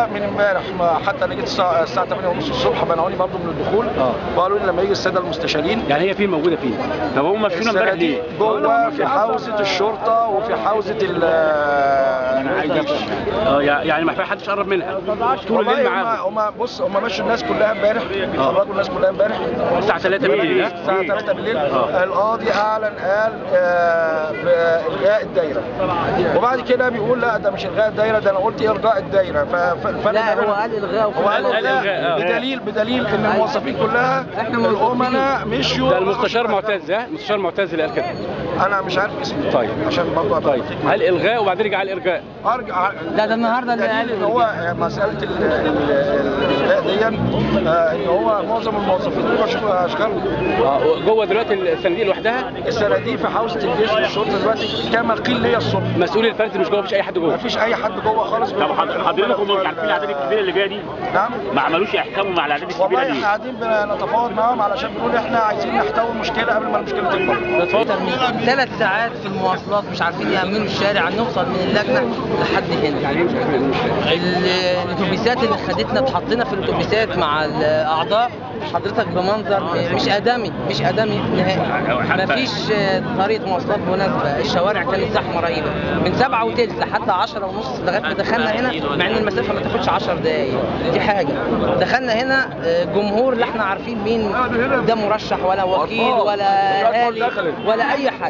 انا من امبارح ما- حتى انا جيت الساعه الساعه 8 ونص الصبح منعوني برضه من الدخول آه. وقالوا لي لما يجي الساده المستشارين يعني هي فين موجوده فين طب هم مشونا امبارح السنة دي ليه جوه في حوزه الشرطه وفي حوزه ال اه يعني ما حدش قرب منها طول الليل والله معاهم هم هم بص هم مشوا الناس كلها امبارح خرجوا الناس كلها امبارح الساعه 3 بالليل ها؟ الساعه 3 بالليل آه. القاضي اعلن قال آه، بالغاء الدايره وبعد كده بيقول لا ده مش الغاء الدايره ده انا قلت الغاء الدايره ف- ف- فانا لا أنا- هو قال الغاء هو قال قال إلغاء، الغاء آه. بدليل بدليل ان الموظفين كلها إحنا موظفين. الامناء مشيوا ده المستشار معتز ها المستشار معتز اللي قال كده انا مش عارف اسمه طيب. عشان برضه أبقى طيب دقيق هل الغاء وبعدين رجع الارجاء ارجع لا ده النهارده اللي دليل قال ان هو مساله ال- ال- الالغاء دي آه، ان هو معظم الموظفين دول اشغال اه جوه دلوقتي الصناديق لوحدها الصناديق في حوزه الجيش والشرطه دلوقتي كما قيل لي الصبح مسؤول الفرد مش جوه مفيش اي حد جوه ما فيش اي حد جوه خالص طب حض- حضرتك هم مش عارفين الاعداد الكبيره اللي جايه دي نعم ما عملوش يحكموا مع الاعداد الكبيره والله دي احنا قاعدين بنتفاوض معاهم علشان بنقول احنا عايزين نحتوي المشكله قبل ما المشكله تكبر ثلاث ساعات في المواصلات مش عارفين يأمنوا الشارع نوصل من اللجنة لحد هنا يعني ايه مش عارفين يعملوا الشارع؟ ال- الاتوبيسات اللي خدتنا اتحطينا في الاتوبيسات مع الاعضاء حضرتك بمنظر مش ادمي مش ادمي نهائي مفيش آه، طريقه مواصلات مناسبه الشوارع كانت زحمه رهيبه من سبعة وتلت لحد عشرة ونص لغايه ما دخلنا هنا مع ان المسافه ما تاخدش 10 دقائق دي حاجه دخلنا هنا آه، جمهور لا احنا عارفين مين ده مرشح ولا وكيل ولا اهالي ولا اي حاجه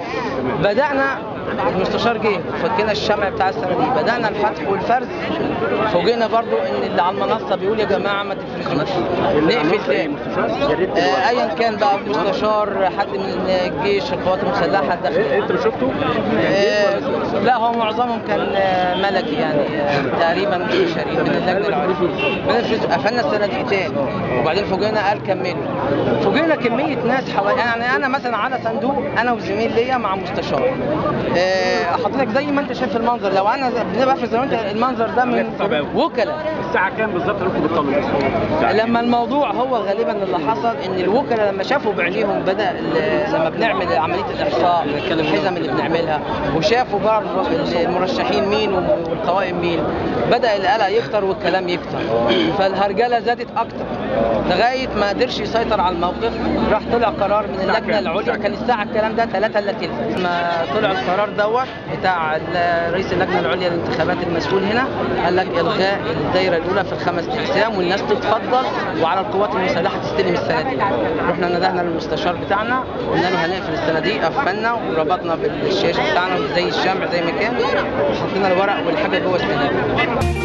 بدانا المستشار جه فكنا الشمع بتاع السنه دي بدانا الفتح والفرز فوجئنا برضو ان اللي على المنصه بيقول يا جماعه ما تفرزوش نقفل تاني آه، ايا كان بقى مستشار حد من الجيش القوات المسلحه الداخليه انت مش شفته؟ آه، لا هو معظمهم كان آه، ملكي يعني آه، تقريبا مش بشري من اللجنه العليا بنفرز قفلنا الصناديق تاني وبعدين فوجئنا قال كملوا فوجئنا كميه ناس حوالي يعني انا مثلا على صندوق انا وزميل ليا مع مستشار آه، حضرتك زي ما انت شايف المنظر لو انا بنبقى زي ما انت المنظر ده من وكلاء الساعه كام بالظبط لكم بتطلعوا؟ لما الموضوع هو غالبا اللي حصل ان الوكلاء لما شافوا بعينيهم بدا ال- لما بنعمل عمليه الاحصاء الحزم اللي بنعملها وشافوا بقى المرشحين مين والقوائم مين بدا القلق يكتر والكلام يكتر فالهرجله زادت اكتر لغايه ما قدرش يسيطر على الموقف راح طلع قرار من اللجنه العليا كان الساعه الكلام ده 3 الا تلت لما طلع القرار دوت بتاع ال- رئيس اللجنه العليا للانتخابات المسؤول هنا قال لك الغاء الدايره الاولى في الخمس اقسام والناس تتفضل وعلى القوات المسلحه تستلم الصناديق رحنا ندهنا للمستشار بتاعنا قلنا له هنقفل الصناديق قفلنا وربطنا بالشاشه بتاعنا زي الشمع زي ما كان وحطينا الورق والحاجه جوه الصناديق